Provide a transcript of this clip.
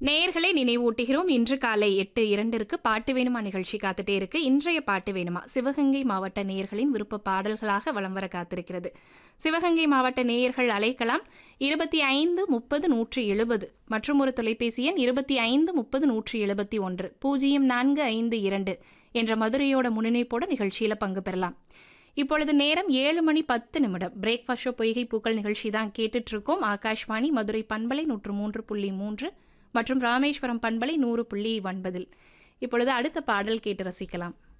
நேயர்களை நினைவூட்டுகிறோம் இன்று காலை எட்டு இரண்டிற்கு பாட்டு வேணுமா நிகழ்ச்சி காத்துட்டே இருக்கு இன்றைய பாட்டு வேணுமா சிவகங்கை மாவட்ட நேயர்களின் விருப்ப பாடல்களாக வலம் வர காத்திருக்கிறது சிவகங்கை மாவட்ட நேயர்கள் அழைக்கலாம் இருபத்தி ஐந்து முப்பது நூற்றி எழுபது மற்றும் ஒரு தொலைபேசி எண் இருபத்தி ஐந்து முப்பது நூற்றி எழுபத்தி ஒன்று பூஜ்ஜியம் நான்கு ஐந்து இரண்டு என்ற மதுரையோட முன்னிணைப்போட நிகழ்ச்சியில் பங்கு பெறலாம் இப்பொழுது நேரம் ஏழு மணி பத்து நிமிடம் பிரேக்ஃபாஸ்ட் ஷோ பொய்கை பூக்கள் நிகழ்ச்சி தான் கேட்டுட்டு இருக்கோம் ஆகாஷ்வாணி மதுரை பண்பலை நூற்று மூன்று புள்ளி மூன்று மற்றும் ராமேஸ்வரம் பண்பலை நூறு புள்ளி ஒன்பதில் இப்பொழுது அடுத்த பாடல் கேட்டு ரசிக்கலாம்